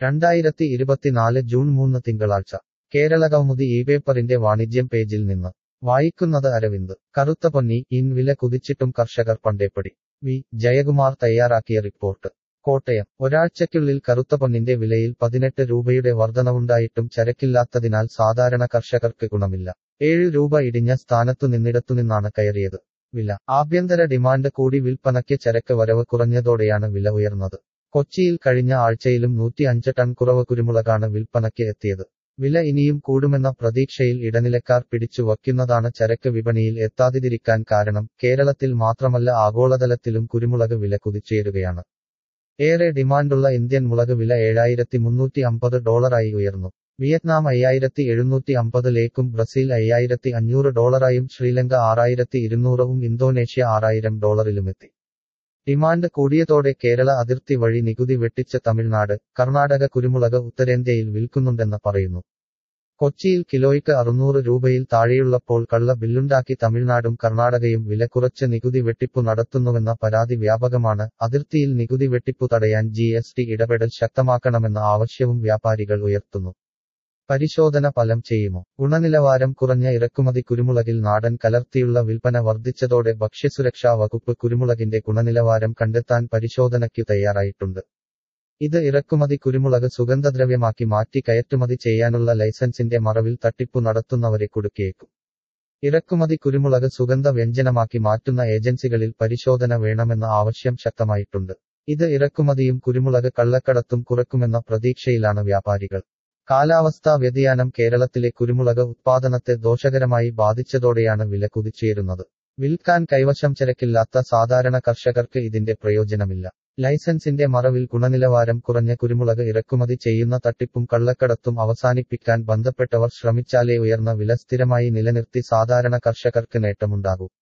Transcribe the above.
രണ്ടായിരത്തി ഇരുപത്തിനാല് ജൂൺ മൂന്ന് തിങ്കളാഴ്ച കേരള കൗമുദി ഈ പേപ്പറിന്റെ വാണിജ്യം പേജിൽ നിന്ന് വായിക്കുന്നത് അരവിന്ദ് കറുത്ത പൊന്നി ഇൻ വില കുതിച്ചിട്ടും കർഷകർ പണ്ടേപ്പടി വി ജയകുമാർ തയ്യാറാക്കിയ റിപ്പോർട്ട് കോട്ടയം ഒരാഴ്ചയ്ക്കുള്ളിൽ കറുത്ത പൊന്നിന്റെ വിലയിൽ പതിനെട്ട് രൂപയുടെ വർധനവുണ്ടായിട്ടും ചരക്കില്ലാത്തതിനാൽ സാധാരണ കർഷകർക്ക് ഗുണമില്ല ഏഴ് രൂപ ഇടിഞ്ഞ സ്ഥാനത്തു നിന്നിടത്തുനിന്നാണ് കയറിയത് വില ആഭ്യന്തര ഡിമാൻഡ് കൂടി വിൽപ്പനയ്ക്ക് ചരക്ക് വരവ് കുറഞ്ഞതോടെയാണ് വില ഉയർന്നത് കൊച്ചിയിൽ കഴിഞ്ഞ ആഴ്ചയിലും നൂറ്റി അഞ്ച് ടൺ കുറവ് കുരുമുളകാണ് വിൽപ്പനയ്ക്ക് എത്തിയത് വില ഇനിയും കൂടുമെന്ന പ്രതീക്ഷയിൽ ഇടനിലക്കാർ പിടിച്ചു വയ്ക്കുന്നതാണ് ചരക്ക് വിപണിയിൽ എത്താതിരിക്കാൻ കാരണം കേരളത്തിൽ മാത്രമല്ല ആഗോളതലത്തിലും കുരുമുളക് വില കുതിച്ചുയരുകയാണ് ഏറെ ഡിമാൻഡുള്ള ഇന്ത്യൻ മുളക് വില ഏഴായിരത്തി മുന്നൂറ്റി അമ്പത് ഡോളറായി ഉയർന്നു വിയറ്റ്നാം അയ്യായിരത്തി എഴുന്നൂറ്റി അമ്പതിലേക്കും ബ്രസീൽ അയ്യായിരത്തി അഞ്ഞൂറ് ഡോളറായും ശ്രീലങ്ക ആറായിരത്തി ഇരുന്നൂറും ഇന്തോനേഷ്യ ആറായിരം ഡോളറിലുമെത്തി ഡിമാൻഡ് കൂടിയതോടെ കേരള അതിർത്തി വഴി നികുതി വെട്ടിച്ച തമിഴ്നാട് കർണാടക കുരുമുളക് ഉത്തരേന്ത്യയിൽ വിൽക്കുന്നുണ്ടെന്ന് പറയുന്നു കൊച്ചിയിൽ കിലോയ്ക്ക് അറുന്നൂറ് രൂപയിൽ താഴെയുള്ളപ്പോൾ കള്ള ബില്ലുണ്ടാക്കി തമിഴ്നാടും കർണാടകയും വില കുറച്ച് നികുതി വെട്ടിപ്പു നടത്തുന്നുവെന്ന പരാതി വ്യാപകമാണ് അതിർത്തിയിൽ നികുതി വെട്ടിപ്പു തടയാൻ ജി എസ് ടി ഇടപെടൽ ശക്തമാക്കണമെന്ന ആവശ്യവും വ്യാപാരികൾ ഉയർത്തുന്നു പരിശോധന ഫലം ചെയ്യുമോ ഗുണനിലവാരം കുറഞ്ഞ ഇറക്കുമതി കുരുമുളകിൽ നാടൻ കലർത്തിയുള്ള വിൽപ്പന വർദ്ധിച്ചതോടെ ഭക്ഷ്യസുരക്ഷാ വകുപ്പ് കുരുമുളകിന്റെ ഗുണനിലവാരം കണ്ടെത്താൻ പരിശോധനയ്ക്കു തയ്യാറായിട്ടുണ്ട് ഇത് ഇറക്കുമതി കുരുമുളക് സുഗന്ധദ്രവ്യമാക്കി മാറ്റി കയറ്റുമതി ചെയ്യാനുള്ള ലൈസൻസിന്റെ മറവിൽ തട്ടിപ്പു നടത്തുന്നവരെ കുടുക്കിയേക്കും ഇറക്കുമതി കുരുമുളക് സുഗന്ധ വ്യഞ്ജനമാക്കി മാറ്റുന്ന ഏജൻസികളിൽ പരിശോധന വേണമെന്ന ആവശ്യം ശക്തമായിട്ടുണ്ട് ഇത് ഇറക്കുമതിയും കുരുമുളക് കള്ളക്കടത്തും കുറക്കുമെന്ന പ്രതീക്ഷയിലാണ് വ്യാപാരികൾ കാലാവസ്ഥാ വ്യതിയാനം കേരളത്തിലെ കുരുമുളക് ഉത്പാദനത്തെ ദോഷകരമായി ബാധിച്ചതോടെയാണ് വില കുതിച്ചുയരുന്നത് വിൽക്കാൻ കൈവശം ചരക്കില്ലാത്ത സാധാരണ കർഷകർക്ക് ഇതിന്റെ പ്രയോജനമില്ല ലൈസൻസിന്റെ മറവിൽ ഗുണനിലവാരം കുറഞ്ഞ കുരുമുളക് ഇറക്കുമതി ചെയ്യുന്ന തട്ടിപ്പും കള്ളക്കടത്തും അവസാനിപ്പിക്കാൻ ബന്ധപ്പെട്ടവർ ശ്രമിച്ചാലേ ഉയർന്ന വില സ്ഥിരമായി നിലനിർത്തി സാധാരണ കർഷകർക്ക് നേട്ടമുണ്ടാകൂ